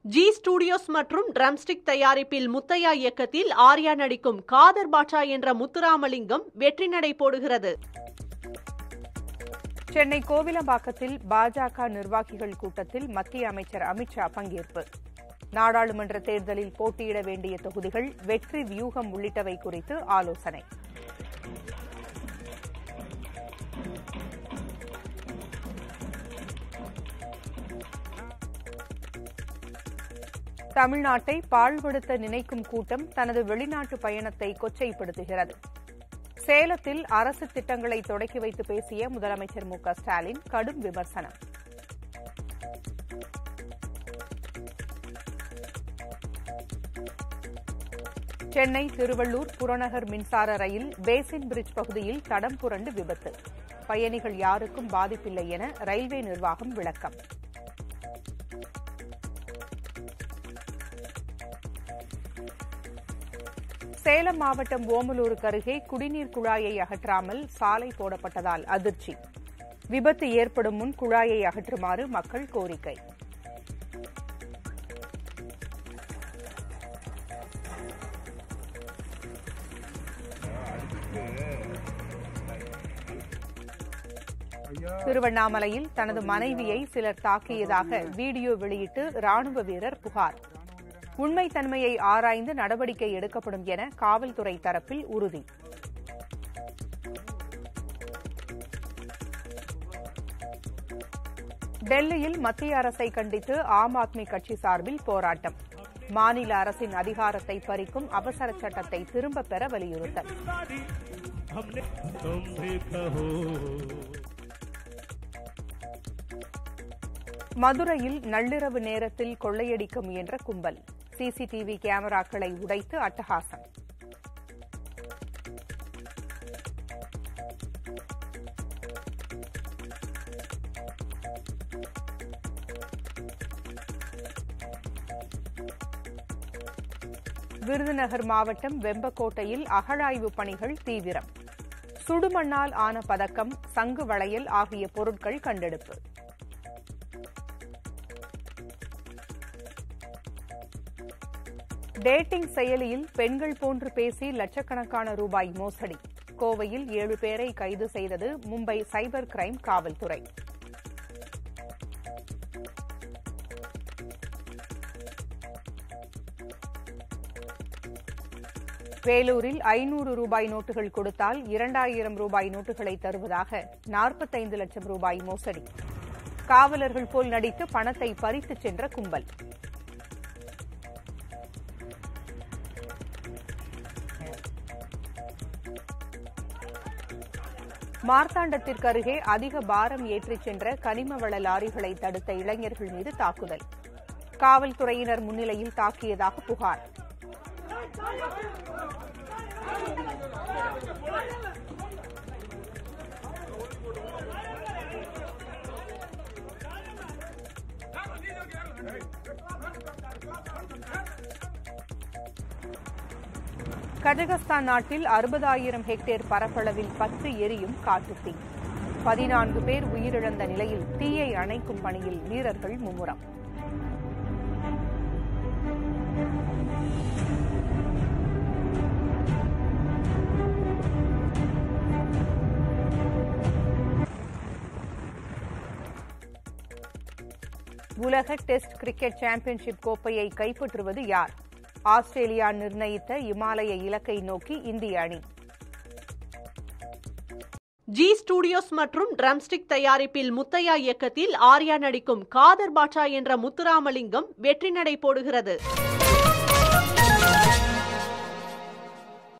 G studios மற்றும் drumstick தயாரிப்பில் முத்தையா இயக்கத்தில் ஆர்யா நடிக்கும் காதர் பாட்சா என்ற முத்துராமலிங்கம் வெற்றி நடை போடுகிறது சென்னை கோவிலம்பாக்கத்தில் பாஜக நிர்வாகிகள் கூட்டத்தில் மத்திய அமைச்சர் அமித்ஷா பங்கேற்பு நாடாளுமன்ற தேர்தலில் போட்டியிட வேண்டிய தொகுதிகள் வெற்றி வியூகம் உள்ளிட்டவை குறித்து ஆலோசனை தமிழ்நாட்டை பாழ்படுத்த நினைக்கும் கூட்டம் தனது வெளிநாட்டு பயணத்தை கொச்சைப்படுத்துகிறது சேலத்தில் அரசு திட்டங்களை தொடக்கி வைத்து பேசிய முதலமைச்சர் மு க ஸ்டாலின் கடும் விமர்சனம் சென்னை திருவள்ளூர் புறநகர் மின்சார ரயில் பேசின் பிரிட்ஜ் பகுதியில் தடம் புரண்டு விபத்து பயணிகள் யாருக்கும் பாதிப்பில்லை என ரயில்வே நிர்வாகம் விளக்கம் சேலம் மாவட்டம் ஓமலூருக்கு அருகே குடிநீர் குழாயை அகற்றாமல் சாலை போடப்பட்டதால் அதிர்ச்சி விபத்து ஏற்படும் முன் குழாயை அகற்றுமாறு மக்கள் கோரிக்கை திருவண்ணாமலையில் தனது மனைவியை சிலர் தாக்கியதாக வீடியோ வெளியிட்டு ராணுவ வீரர் புகார் உண்மைத்தன்மையை ஆராய்ந்து நடவடிக்கை எடுக்கப்படும் என காவல்துறை தரப்பில் உறுதி டெல்லியில் மத்திய அரசை கண்டித்து ஆம் ஆத்மி கட்சி சார்பில் போராட்டம் மாநில அரசின் அதிகாரத்தை பறிக்கும் அவசர சட்டத்தை திரும்பப் பெற வலியுறுத்தல் மதுரையில் நள்ளிரவு நேரத்தில் கொள்ளையடிக்க முயன்ற கும்பல் சிசிடிவி கேமராக்களை உடைத்து அட்டகாசம் விருதுநகர் மாவட்டம் வெம்பக்கோட்டையில் அகழாய்வு பணிகள் தீவிரம் சுடுமண்ணால் ஆன பதக்கம் சங்கு வளையல் ஆகிய பொருட்கள் கண்டெடுப்பு டேட்டிங் செயலியில் பெண்கள் போன்று பேசி லட்சக்கணக்கான ரூபாய் மோசடி கோவையில் ஏழு பேரை கைது செய்தது மும்பை சைபர் கிரைம் காவல்துறை வேலூரில் ஐநூறு ரூபாய் நோட்டுகள் கொடுத்தால் இரண்டாயிரம் ரூபாய் நோட்டுகளை தருவதாக நாற்பத்தைந்து லட்சம் ரூபாய் மோசடி காவலர்கள் போல் நடித்து பணத்தை பறித்துச் சென்ற கும்பல் மார்த்தாண்டத்திற்கு அருகே அதிக பாரம் ஏற்றிச் சென்ற கனிம வள லாரிகளை தடுத்த இளைஞர்கள் மீது தாக்குதல் காவல்துறையினர் முன்னிலையில் தாக்கியதாக புகார் கஜகஸ்தான் நாட்டில் அறுபதாயிரம் ஹெக்டேர் பரப்பளவில் பத்து எரியும் காட்டுத்தீ பதினான்கு பேர் உயிரிழந்த நிலையில் தீயை அணைக்கும் பணியில் வீரர்கள் மும்முரம் உலக டெஸ்ட் கிரிக்கெட் சாம்பியன்ஷிப் கோப்பையை கைப்பற்றுவது யார் ஆஸ்திரேலியா நிர்ணயித்த இமாலய இலக்கை நோக்கி இந்திய அணி ஜி ஸ்டுடியோஸ் மற்றும் ட்ரம்ஸ்டிக் தயாரிப்பில் முத்தையா இயக்கத்தில் ஆர்யா நடிக்கும் காதர் பாட்சா என்ற முத்துராமலிங்கம் வெற்றி நடை போடுகிறது